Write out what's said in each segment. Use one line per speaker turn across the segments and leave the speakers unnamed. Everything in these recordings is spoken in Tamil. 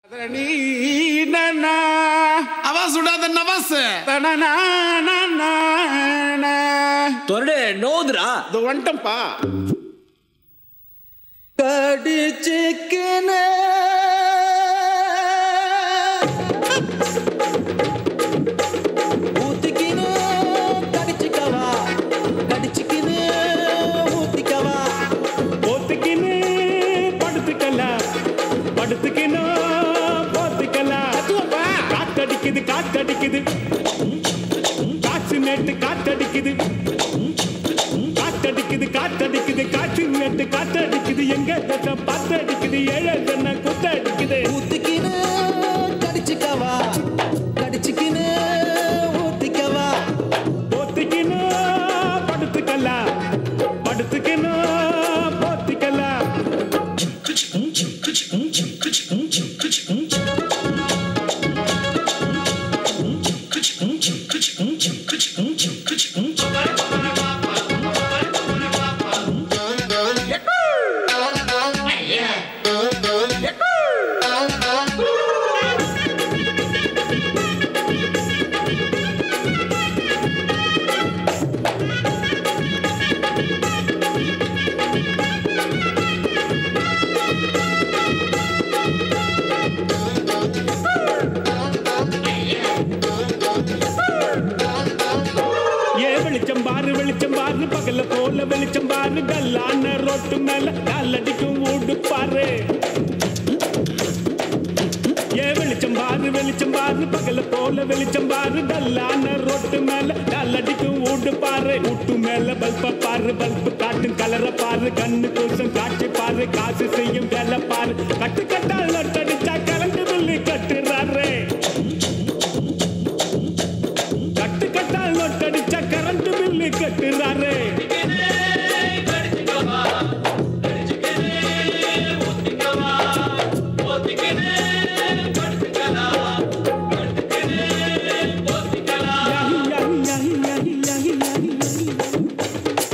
அவ சுடாத நவாஸ்
தொரடு நோதுரா
இது வந்துட்டம்பா
கடிச்சுக்கின ஊத்திக்கின கடிச்சுக்கவா கடிச்சுக்கின ஊத்திக்கவா
போத்துக்கின்னு படுத்துக்கல படுத்துக்கின்னு போத்துக்கல காத்தடிக்குது காத்தடிக்குது காற்று நேட்டு காத்தடிக்குது காத்தடிக்குது காத்தடிக்குது காற்று நேட்டு காத்தடிக்குது எங்க தட்ட பாத்தடிக்குது ஏழை தன்ன குத்தடிக்குது
ஊத்திக்கின கடிச்சுக்கவா கடிச்சுக்கின ஊத்திக்கவா
போத்துக்கின்னு படுத்துக்கல படுத்துக்கின்னு போத்திக்கல ஏ வெளிச்சம் பாரு வெளிச்சம் பாரு பகல போல வெளிச்சம் பாரு கல்லான ரோட்டு மேல காலடிக்கும் ஊடு பாரு ஏ வெளிச்சம் பாரு வெளிச்சம் பாரு பகல போல வெளிச்சம் பாரு கல்லான ரோட்டு மேல காலடிக்கும் ஊடு பாரு ஊட்டு மேல பல்ப பாரு பல்பு காட்டும் கலர பாரு கண்ணு கூசம் காட்சி பாரு காசு செய்யும் வேலை பாரு கட்டு கட்டால் நட்டடிச்சா கலந்து பில்லி கட்டுறாரு கட்டு கட்டால் நோட்டடிச்சா கரண்ட் பில்லு கட்டுறாரு யாஹி, யாஹி, யாஹி, யாஹி, யாஹி, யாஹி, யாஹி.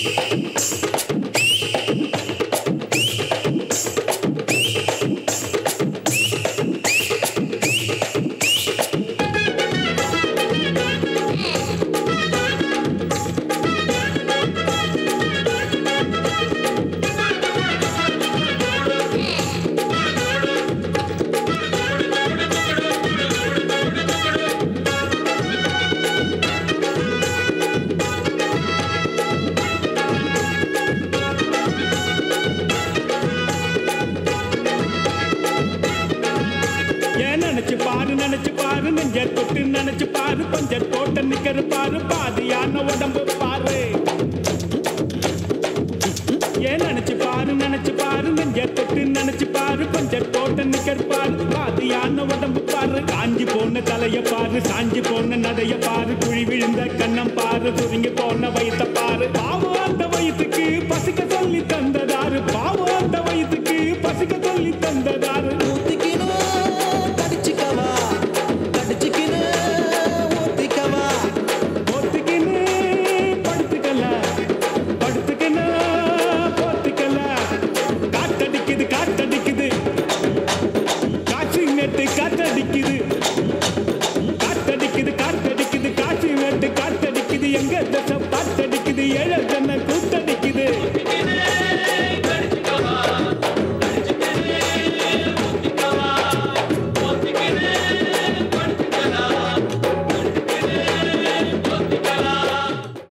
ஏன் நினைச்சு பாரு நினைச்சு பாரு நெஞ்ச தொட்டு நினைச்சு பாரு பஞ்ச தோட்ட நிக்கிற பாரு பாதியான உடம்பு பாரு ஏன் நினைச்சு பாரு நினைச்சு பாரு நெஞ்ச தொட்டு நினைச்சு பாரு பஞ்ச தோட்ட நிக்கிற பாரு பாதியான உடம்பு பாரு காஞ்சி போன தலைய பாரு சாஞ்சி போன நடைய பாரு குழி விழுந்த கண்ணம் பாரு சுருங்கி போன வயித்த பாரு பாவம்